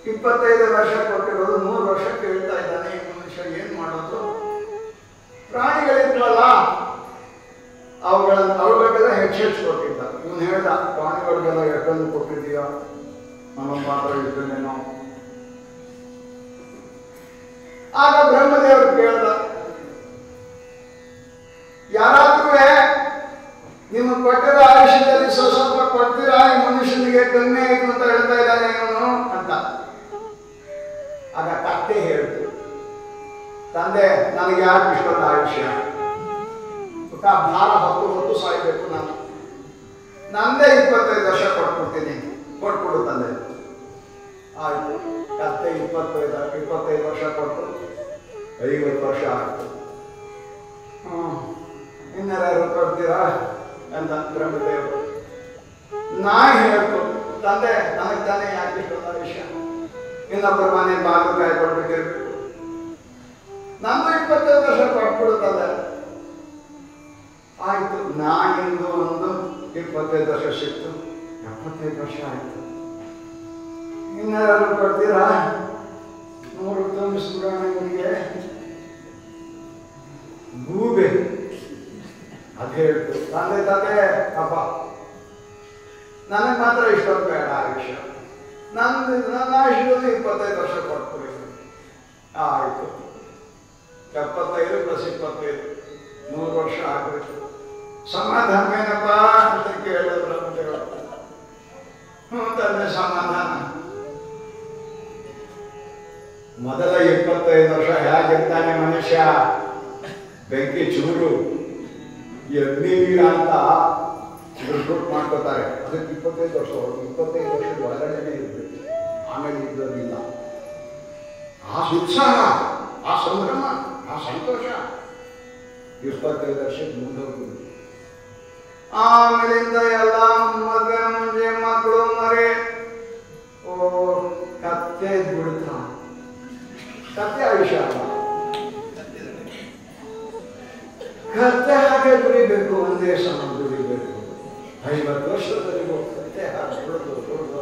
ಇಪ್ಪತ್ತೈದು ವರ್ಷ ಕೊಟ್ಟಿರೋದು ನೂರು ವರ್ಷ ಕೇಳ್ತಾ ಇದ್ದಾನೆ ಈ ಮನುಷ್ಯ ಏನ್ ಮಾಡೋದು ಪ್ರಾಣಿಗಳಿದ್ವಲ್ಲ ಅವುಗಳನ್ನ ಅವುಗಳಿಗೆಲ್ಲ ಹೆಚ್ಚು ಹೆಚ್ಚು ಕೊಟ್ಟಿದ್ದ ಇವನು ಹೇಳ್ದ ಪ್ರಾಣಿಗಳಿಗೆಲ್ಲ ಎಷ್ಟೊಂದು ಕೊಟ್ಟಿದೀಯ ನಮಗೆ ಮಾತ್ರ ಇದ್ದೇನೇನೋ ಆಗ ಬ್ರಹ್ಮದೇವರು ಕೇಳ್ದ ಯಾರಾದ್ರೂ ನಿಮಗೆ ಕೊಟ್ಟಿರೋ ಆಯುಷ್ಯದಲ್ಲಿ ಸ್ವಲ್ಪ ಸ್ವಲ್ಪ ಕೊಡ್ತೀರಾ ಈ ಮನುಷ್ಯನಿಗೆ ಕಮ್ಮಿ ಆಯ್ತು ಅಂತ ಹೇಳ್ತಾ ಇದ್ದಾನೆ ಇವನು ಅಂತ ಆಗ ಕತ್ತೆ ಹೇಳ್ತು ತಂದೆ ನನಗೆ ಯಾಕೆ ಇಷ್ಟೊಂದು ಆಯುಷ್ಯ ಗೊತ್ತಾ? ಭಾರ ಹೊತ್ತು ಹೊತ್ತು ಸಾಯ್ಬೇಕು ನಾನು ನಂದೇ ಇಪ್ಪತ್ತೈದು ವರ್ಷ ಕೊಟ್ಬಿಡ್ತೀನಿ ಕೊಟ್ಬಿಡು ತಂದೆ ಆಯ್ತು ಕತ್ತೆ ಇಪ್ಪತ್ತೈದು ಇಪ್ಪತ್ತೈದು ವರ್ಷ ಕೊಟ್ಟು ಐವತ್ತು ವರ್ಷ ಆಯ್ತು ಹ್ಮ್ ಇನ್ಯಾರು ಕೊಡ್ತೀರಾ ಅಂತ ಬ್ರಹ್ಮದೇವರು ನಾ ಹೇಳ್ತು ತಂದೆ ನನಗೆ ತಾನೇ ಯಾಕೆ ಇಷ್ಟೊಂದು ವಿಷಯ ಇನ್ನೊಬ್ಬರ ಮನೆ ಬಾಗಿಲು ಕಾಯ್ಕೊಳ್ಬೇಕಿರ್ಬೇಕು ನಂದು ಇಪ್ಪತ್ತೈದು ವರ್ಷ ಕೊಟ್ಬಿಡು ತಂದೆ ಆಯ್ತು ನಾ ಎಂದು ಒಂದು ಇಪ್ಪತ್ತೈದು ವರ್ಷ ಸಿಕ್ತು ಎಪ್ಪತ್ತೈದು ವರ್ಷ ಆಯ್ತು ಇನ್ಯಾರು ಕೊಡ್ತೀರಾ ನೂರು ತುಂಬಿಸ್ಬಿಡೋಣ ನಿಮಗೆ ಗೂಬೆ ಅದು ಹೇಳ್ತು ತಂದೆ ತಂದೆ ಅಪ್ಪ ನನಗೆ ಮಾತ್ರ ಇಷ್ಟೊಂದು ಬೇಡ ಆ ವಿಷಯ ನಂದು ನನ್ನ ಆಯುಷ್ಯದಲ್ಲಿ ಇಪ್ಪತ್ತೈದು ವರ್ಷ ಕೊಟ್ಬಿಡಿ ಆಯಿತು ಎಪ್ಪತ್ತೈದು ಪ್ಲಸ್ ಇಪ್ಪತ್ತೈದು ನೂರು ವರ್ಷ ಆಗಬೇಕು ಸಮಾಧಾನ ಏನಪ್ಪ ಅಂತ ಕೇಳಿದ್ರು ಬ್ರಹ್ಮದೇವರು ಹ್ಞೂ ತಂದೆ ಸಮಾಧಾನ ಮೊದಲ ಇಪ್ಪತ್ತೈದು ವರ್ಷ ಹೇಗಿರ್ತಾನೆ ಮನುಷ್ಯ ಬೆಂಕಿ ಚೂರು ಎಗ್ನಿವೀರ ಅಂತ ರಿಕ್ರೂಟ್ ಮಾಡ್ಕೋತಾರೆ ಅದಕ್ಕೆ ಇಪ್ಪತ್ತೈದು ವರ್ಷ ಹೊರಗೆ ಇಪ್ಪತ್ತೈದು ವರ್ಷದ ಒಳಗಡೆನೆ ಇರಬೇಕು ಆಮೇಲೆ ಇದ್ದದಿಲ್ಲ ಆ ಉತ್ಸಾಹ ಆ ಸಂಭ್ರಮ ಆ ಸಂತೋಷ ಇಪ್ಪತ್ತೈದು ವರ್ಷದ ಮುಂದೋಗ್ಬೋದು ಆಮೇಲಿಂದ ಎಲ್ಲ ಮದುವೆ ಮುಂಜೆ ಮಕ್ಕಳು ಮರಿ ಓ ಕತ್ತೆ ಬಿಡ್ತ ಕತ್ತೆ ಆಯುಷ್ಯ ಅಲ್ಲ ಕತ್ತೆ ಹಾಗೆ ದುಡಿಬೇಕು ಒಂದೇ ಸಮ ದುಡಿಬೇಕು ಐವತ್ತು ವರ್ಷದವರೆಗೂ ಕತ್ತೆ ಹಾಗೆ ದುಡಿದು ದುಡಿದು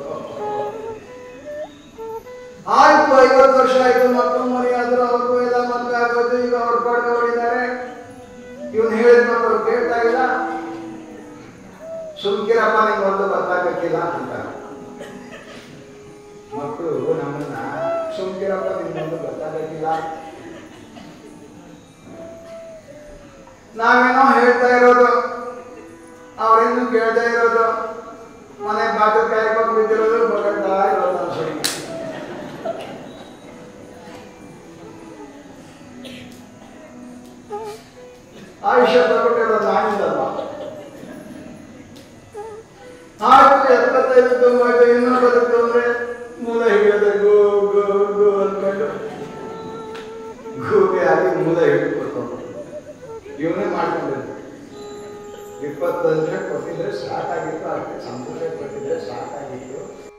ಆಯ್ತು ಐವತ್ತು ವರ್ಷ ಆಯ್ತು ಮಕ್ಕಳು ಮರಿ ಆದ್ರೂ ಅವ್ರಿಗೂ ಎಲ್ಲ ಮದುವೆ ಆಗೋದು ಈಗ ಅವ್ರು ಪಾಡ್ಗೆ ಹೊಡಿದ್ದಾರೆ ಇವನು ಹೇಳಿದ ಮಕ್ಕಳು ಕೇಳ್ತಾ ಇಲ್ಲ ಸುಮ್ಕಿರಪ್ಪ ನಿಂಗೆ ಒಂದು ಗೊತ್ತಾಗಕ್ಕಿಲ್ಲ ಅಂತ ಮಕ್ಕಳು ನಮ್ಮನ್ನ ಸುಮ್ಕಿರಪ್ಪ ನಿಮ್ಗೊಂದು ಗೊತ್ತಾಗಕ್ಕಿಲ್ಲ ನಾವೇನೋ ಹೇಳ್ತಾ ಇರೋದು ಅವ್ರೇನು ಕೇಳ್ತಾ ಇರೋದು ಮನೆ ಬಾಗಿಲು ಕಾಯ್ಕೊಂಡು ಬಿದ್ದಿರೋದು ಬಗಳ್ತಾ ಇರೋದು ಅನ್ಸರಿ ಆಯುಷ್ಯ ತಗೊಂಡಿರೋದು ನಾನಿಂದಲ್ವ ಆಯ್ತು ಎಪ್ಪತ್ತೈದು ತೊಂಬತ್ತು ಇನ್ನೂ ಬದುಕು ಅಂದ್ರೆ ಮೂಲ ಹಿಡಿಯೋದು ಗೋ ಗೋ ಗೋ ಅನ್ಕೊಂಡು ಗೂಬೆ ಆಗಿ ಮೂಲ ಹಿಡಿದ್ಬಿಟ್ಟು ಇವನೇ ಮಾಡ್ಕೊಂಡಿದ್ದು ಇಪ್ಪತ್ತೈದು ಕೊಟ್ಟಿದ್ರೆ ಸಾಕಾಗಿತ್ತು ಅಷ್ಟೇ ಸಂತೋಷ ಕೊಟ್ಟಿದ್ರೆ ಸಾಕಾಗಿತ್ತು